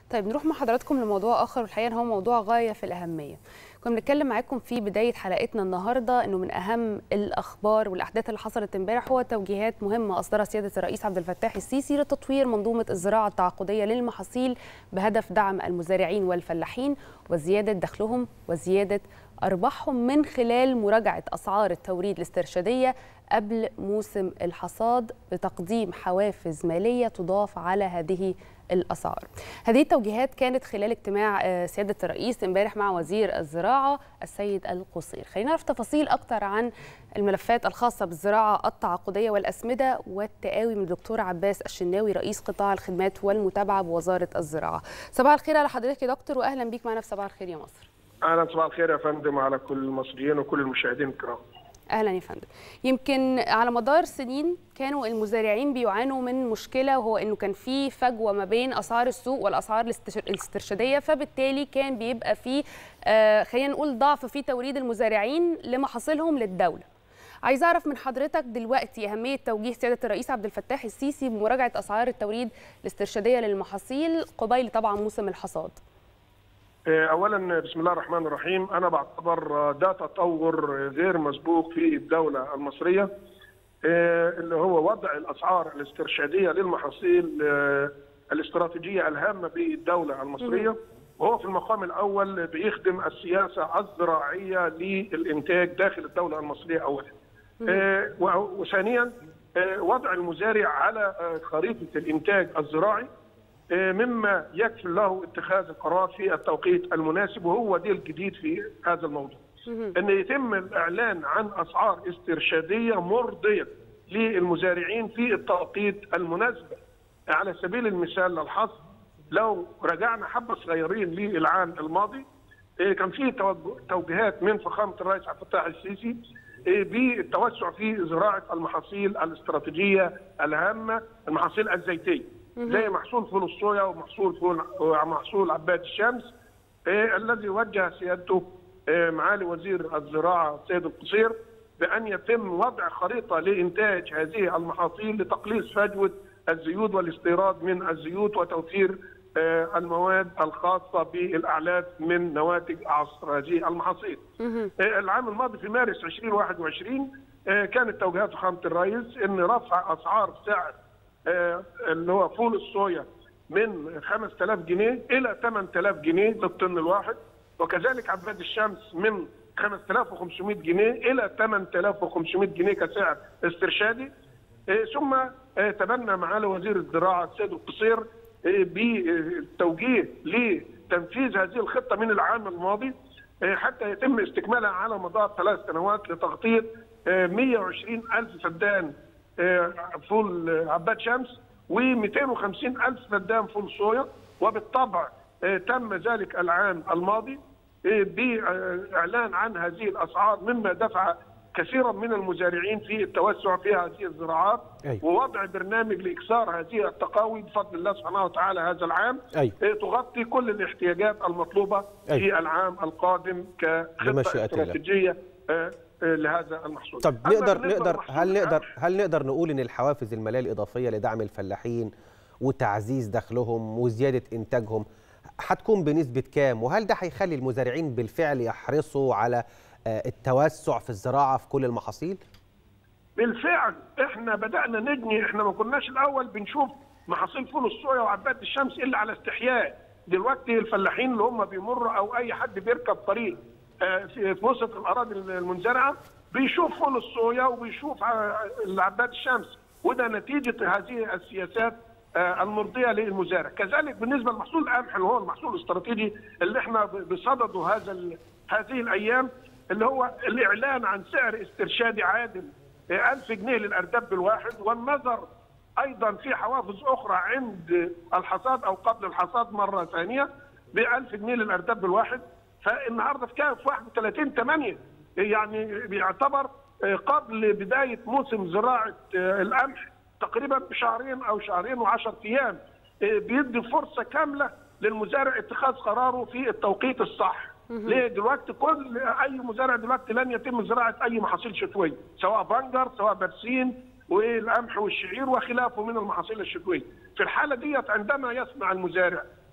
طيب نروح مع حضراتكم لموضوع اخر والحقيقه هو موضوع غايه في الاهميه كنا بنتكلم معاكم في بدايه حلقتنا النهارده انه من اهم الاخبار والاحداث اللي حصلت امبارح هو توجيهات مهمه اصدرها سياده الرئيس عبد الفتاح السيسي لتطوير منظومه الزراعه التعاقديه للمحاصيل بهدف دعم المزارعين والفلاحين وزياده دخلهم وزياده ارباحهم من خلال مراجعه اسعار التوريد الاسترشاديه قبل موسم الحصاد بتقديم حوافز ماليه تضاف على هذه الاسعار. هذه التوجيهات كانت خلال اجتماع سياده الرئيس امبارح مع وزير الزراعه السيد القصير. خلينا نعرف تفاصيل اكثر عن الملفات الخاصه بالزراعه التعاقديه والاسمده والتقاوي من الدكتور عباس الشناوي رئيس قطاع الخدمات والمتابعه بوزاره الزراعه. صباح الخير على حضرتك يا دكتور واهلا بيك معنا في صباح الخير يا مصر. اهلا صباح الخير يا فندم على كل المصريين وكل المشاهدين الكرام. اهلا يا فندم يمكن على مدار سنين كانوا المزارعين بيعانوا من مشكله وهو انه كان في فجوه ما بين اسعار السوق والاسعار الاسترشاديه فبالتالي كان بيبقى في آه خلينا نقول ضعف في توريد المزارعين لمحاصيلهم للدوله عايز اعرف من حضرتك دلوقتي اهميه توجيه سياده الرئيس عبد الفتاح السيسي بمراجعه اسعار التوريد الاسترشاديه للمحاصيل قبيل طبعا موسم الحصاد اولا بسم الله الرحمن الرحيم انا بعتبر ده تطور غير مسبوق في الدوله المصريه اللي هو وضع الاسعار الاسترشاديه للمحاصيل الاستراتيجيه الهامه بالدوله المصريه وهو في المقام الاول بيخدم السياسه الزراعيه للانتاج داخل الدوله المصريه اولا وثانيا وضع المزارع على خريطه الانتاج الزراعي مما يكفي له اتخاذ القرار في التوقيت المناسب وهو دي الجديد في هذا الموضوع ان يتم الاعلان عن اسعار استرشاديه مرضيه للمزارعين في التوقيت المناسب على سبيل المثال للحصر لو رجعنا حبه صغيرين للعام الماضي كان في توجيهات من فخامه الرئيس عبد الفتاح السيسي بالتوسع في زراعه المحاصيل الاستراتيجيه الهامه المحاصيل الزيتيه زي محصول فول الصويا ومحصول فول ومحصول عباد الشمس آه الذي وجه سيادته آه معالي وزير الزراعه السيد القصير بان يتم وضع خريطه لانتاج هذه المحاصيل لتقليص فجوه الزيوت والاستيراد من الزيوت وتوفير آه المواد الخاصه بالاعلاف من نواتج عصر هذه المحاصيل. العام الماضي في مارس 2021 كانت توجيهات فخامه الرئيس ان رفع اسعار سعر اللي هو فول الصويا من 5000 جنيه الى 8000 جنيه للطن الواحد وكذلك عباد الشمس من 5500 جنيه الى 8500 جنيه كسعر استرشادي ثم تبنى معالي وزير الزراعه السيد القصير بالتوجيه لتنفيذ هذه الخطه من العام الماضي حتى يتم استكمالها على مدار ثلاث سنوات لتغطيه 120 الف فدان فول عباد شمس و250 ألف فدان فول صويا وبالطبع تم ذلك العام الماضي بإعلان عن هذه الأسعار مما دفع كثيرا من المزارعين في التوسع في هذه الزراعات أي. ووضع برنامج لاكثار هذه التقاوي بفضل الله سبحانه وتعالى هذا العام أي. تغطي كل الاحتياجات المطلوبه أي. في العام القادم كخطه استراتيجيه لهذا المحصول طب نقدر نقدر هل نقدر هل نقدر نقول ان الحوافز الماليه الاضافيه لدعم الفلاحين وتعزيز دخلهم وزياده انتاجهم هتكون بنسبه كام وهل ده هيخلي المزارعين بالفعل يحرصوا على التوسع في الزراعه في كل المحاصيل بالفعل احنا بدانا نجني احنا ما كناش الاول بنشوف محاصيل فول الصويا وعباد الشمس الا على استحياء دلوقتي الفلاحين اللي هم بيمروا او اي حد بيركب طريق في وسط الاراضي المنزرعه بيشوف فول الصويا وبيشوف عباد الشمس وده نتيجه هذه السياسات المرضيه للمزارع، كذلك بالنسبه لمحصول القمح اللي هو المحصول الاستراتيجي اللي احنا بصدده هذا هذه الايام اللي هو الاعلان عن سعر استرشادي عادل 1000 جنيه للاردب الواحد والنظر ايضا في حوافز اخرى عند الحصاد او قبل الحصاد مره ثانيه ب 1000 جنيه للاردب الواحد فالنهارده في كام في 31 8 يعني بيعتبر قبل بدايه موسم زراعه القمح تقريبا بشهرين او شهرين و10 ايام بيدي فرصه كامله للمزارع اتخاذ قراره في التوقيت الصح ليه دلوقتي كل اي مزارع دلوقتي لن يتم زراعه اي محاصيل شتويه سواء بنجر سواء برسيم والقمح والشعير وخلافه من المحاصيل الشتويه في الحاله ديت عندما يسمع المزارع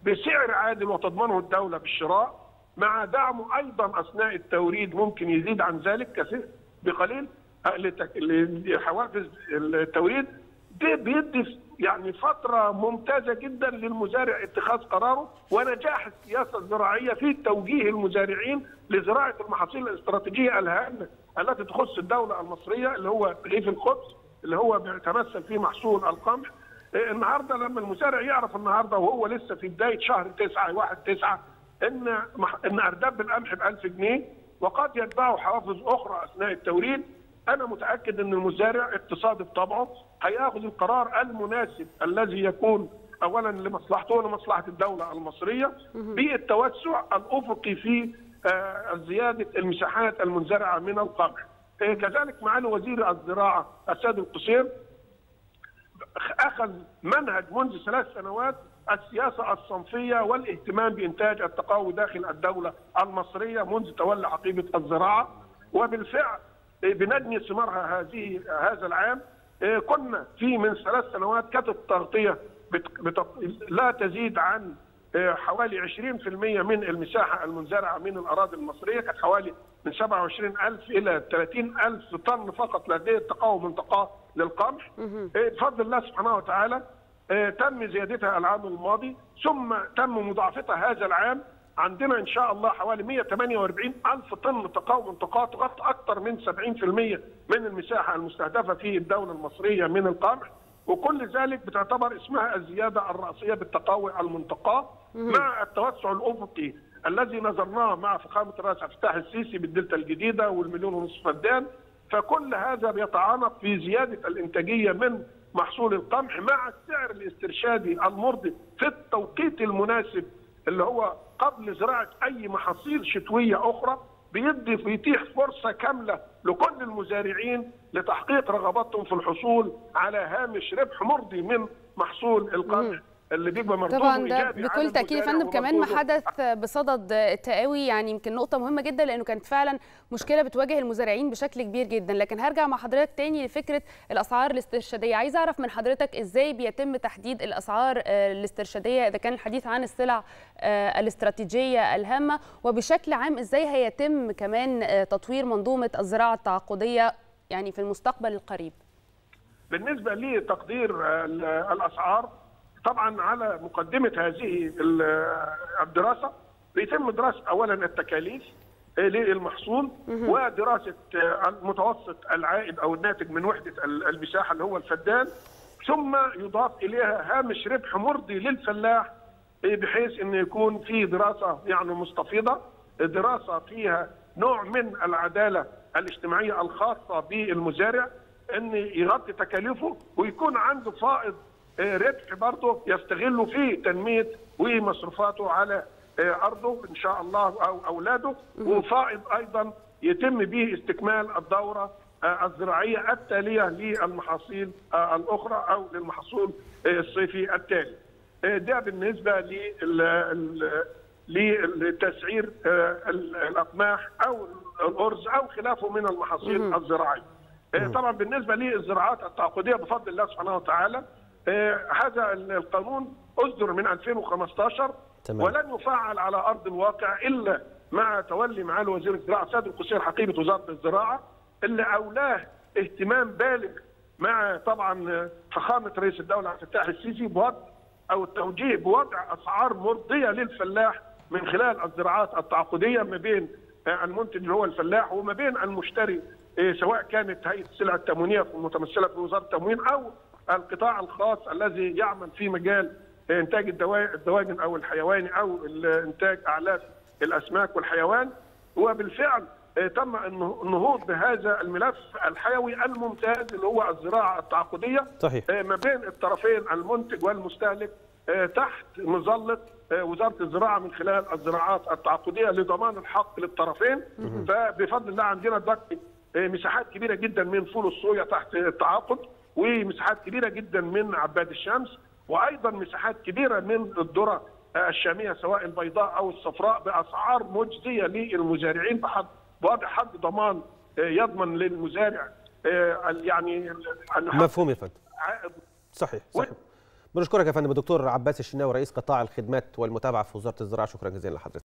بسعر عادل وتضمنه الدوله بالشراء مع دعمه ايضا اثناء التوريد ممكن يزيد عن ذلك كثير بقليل لحوافز التوريد ده بيدي يعني فترة ممتازة جدا للمزارع اتخاذ قراره ونجاح السياسة الزراعية في توجيه المزارعين لزراعة المحاصيل الاستراتيجية الهامة التي تخص الدولة المصرية اللي هو رغيف القدس اللي هو بيتمثل في محصول القمح النهارده لما المزارع يعرف النهارده وهو لسه في بدايه شهر 9 1 9 ان ان ارداب القمح ب 1000 جنيه وقد يتبعه حوافز اخرى اثناء التوريد انا متاكد ان المزارع اقتصادي بطبعه هياخذ القرار المناسب الذي يكون اولا لمصلحته ولمصلحه الدوله المصريه بالتوسع الافقي في زياده المساحات المنزرعه من القمح. كذلك معالي وزير الزراعه السيد القصير اخذ منهج منذ ثلاث سنوات السياسه الصنفيه والاهتمام بانتاج التقوي داخل الدوله المصريه منذ تولى حقيبه الزراعه وبالفعل بنجني ثمارها هذه هذا العام كنا في من ثلاث سنوات كانت التغطيه لا تزيد عن حوالي 20% من المساحه المنزرعه من الاراضي المصريه كانت حوالي من 27000 الى 30000 طن فقط لديه التقاوى منطقه للقمح بفضل الله سبحانه وتعالى تم زيادتها العام الماضي ثم تم مضاعفتها هذا العام عندنا ان شاء الله حوالي 148 الف طن تقاوم منطقات تغطي اكثر من 70% من المساحه المستهدفه في الدوله المصريه من القمح وكل ذلك بتعتبر اسمها الزياده الراسيه بالتقاوي المنطقه مع التوسع الافقي الذي نظرناه مع فخامه الرئيس عبد الفتاح السيسي بالدلتا الجديده والمليون ونصف فدان فكل هذا بيتعانق في زياده الانتاجيه من محصول القمح مع السعر الاسترشادي المرضي في التوقيت المناسب اللي هو قبل زراعه اي محاصيل شتويه اخرى بيدي بيتيح فرصه كامله لكل المزارعين لتحقيق رغباتهم في الحصول على هامش ربح مرضي من محصول القمح اللي بيبقى مردوده طبعا ده بكل تاكيد يا فندم كمان ما حدث بصدد التقاوي يعني يمكن نقطه مهمه جدا لانه كانت فعلا مشكله بتواجه المزارعين بشكل كبير جدا لكن هرجع مع حضرتك تاني لفكره الاسعار الاسترشاديه عايزه اعرف من حضرتك ازاي بيتم تحديد الاسعار الاسترشاديه اذا كان الحديث عن السلع الاستراتيجيه الهامه وبشكل عام ازاي هيتم كمان تطوير منظومه الزراعه التعاقديه يعني في المستقبل القريب بالنسبه لتقدير الاسعار طبعا على مقدمه هذه الدراسه بيتم دراسه اولا التكاليف للمحصول ودراسه متوسط العائد او الناتج من وحده المساحه اللي هو الفدان ثم يضاف اليها هامش ربح مرضي للفلاح بحيث ان يكون في دراسه يعني مستفيضه دراسه فيها نوع من العداله الاجتماعيه الخاصه بالمزارع ان يغطي تكاليفه ويكون عنده فائض ربح برضه يستغله في تنميه ومصروفاته على ارضه ان شاء الله او اولاده وفائض ايضا يتم به استكمال الدوره الزراعيه التاليه للمحاصيل الاخرى او للمحصول الصيفي التالي. ده بالنسبه لتسعير الأقماح أو الأرز أو خلافه من المحاصيل الزراعية طبعا بالنسبة للزراعات التعاقدية بفضل الله سبحانه وتعالى هذا القانون أصدر من 2015 تمام. ولن يفعل على أرض الواقع إلا مع تولي معالي وزير الزراعة سيد القصير حقيبة وزارة الزراعة اللي أولاه اهتمام بالغ مع طبعا فخامة رئيس الدولة عبد الفتاح السيسي بوضع أو التوجيه بوضع أسعار مرضية للفلاح من خلال الزراعات التعاقدية ما بين المنتج اللي هو الفلاح وما بين المشتري سواء كانت هيئة السلع التموينية المتمثلة في وزارة التموين أو القطاع الخاص الذي يعمل في مجال إنتاج الدواجن أو الحيواني أو إنتاج أعلاف الأسماك والحيوان وبالفعل تم النهوض بهذا الملف الحيوي الممتاز اللي هو الزراعه التعاقديه صحيح. ما بين الطرفين المنتج والمستهلك تحت مظله وزاره الزراعه من خلال الزراعات التعاقديه لضمان الحق للطرفين فبفضل الله عندنا دلوقتي مساحات كبيره جدا من فول الصويا تحت التعاقد ومساحات كبيره جدا من عباد الشمس وايضا مساحات كبيره من الذره الشاميه سواء البيضاء او الصفراء باسعار مجزيه للمزارعين بحد بوضع حد ضمان يضمن للمزارع يعني مفهوم يا فندم عائد صحيح صحيح بنشكرك يا فندم الدكتور عباس الشناوي رئيس قطاع الخدمات والمتابعه في وزاره الزراعه شكرا جزيلا لحضرتك